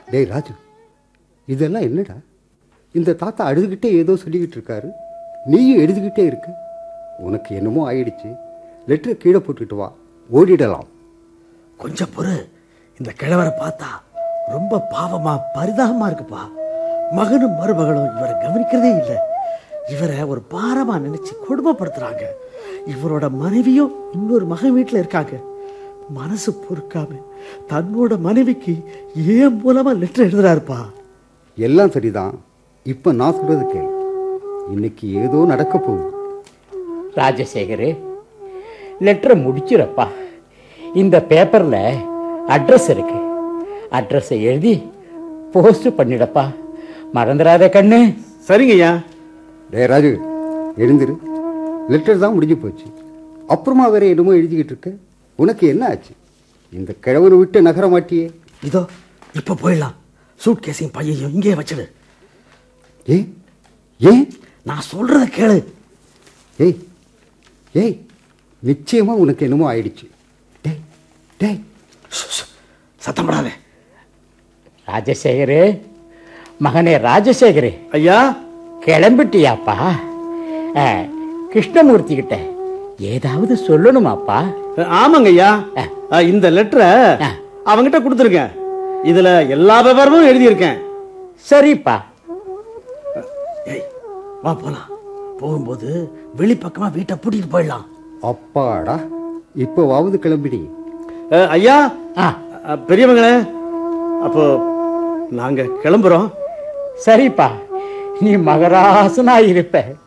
டேய் ராஜு இதெல்லாம் என்னடா இந்த தாத்தா அழுதுகிட்டே ஏதோ சொல்லிக்கிட்டு இருக்காரு நீயும் எழுதிக்கிட்டே இருக்க உனக்கு என்னமோ ஆயிடுச்சு லெட்டரை கீழே போட்டுட்டு வா ஓடிடலாம் கொஞ்சம் பொறு இந்த கிழவரை பார்த்தா ரொம்ப பாவமா பரிதாபமா இருக்குப்பா மகனும் மருமகளும் இவரை கவனிக்கிறதே இல்லை இவரை ஒரு பாரமா நினைச்சு கொடுமைப்படுத்துறாங்க இவரோட மனைவியும் இன்னொரு மகன் வீட்டில் இருக்காங்க மனசு பொறுக்காம தன்னோட மனைவிக்கு ஏன் மூலமா லெட்டர் எழுதுறாருப்பா எல்லாம் சரிதான் இப்போ நான் சொல்றது கேளு இன்னைக்கு ஏதோ நடக்க போகுது ராஜசேகர் லெட்டரை முடிச்சிடப்பா இந்த பேப்பரில் அட்ரஸ் இருக்கு அட்ரஸை எழுதி போஸ்ட் பண்ணிடப்பா மறந்துடாத கண்ணு சரிங்கய்யா டேய் ராஜு எழுந்திரு லெட்டர் தான் முடிஞ்சு போச்சு அப்புறமா வேற என்னமோ எழுதிக்கிட்டு இருக்க உனக்கு என்ன ஆச்சு இந்த கிழவனை விட்டு நகர மாட்டியே இதோ இப்ப போயிடலாம் சூட் கேஸையும் பையையும் இங்கேயே வச்சிடு ஏன் ஏன் நான் சொல்றத கேளு ஏய் ஏய் நிச்சயமா உனக்கு என்னமோ ஆயிடுச்சு டேய் டேய் ஷ், ஷ், சத்தம் போடாத ராஜசேகர் மகனே ராஜசேகர் ஐயா கிளம்பிட்டியாப்பா ஆ, கிருஷ்ணமூர்த்தி கிட்ட ஏதாவது சொல்லணுமாப்பா ஆமாங்க ஐயா அஹ், இந்த லெட்டரை ஆ. அவங்கிட்ட கொடுத்துருக்கேன் இதுல எல்லா விவரமும் எழுதியிருக்கேன் சரிப்பா ஏய் வா போலாம் போகும்போது வெளிப்பக்கமா வீட்டை பூட்டிட்டு போயிடலாம் அப்பாடா இப்போவாவது கிளம்பிடி அஹ், ஐயா ஆ அஹ், பெரியவங்களே அப்போ நாங்க கிளம்புறோம் சரிப்பா நீ மகராசனா இருப்ப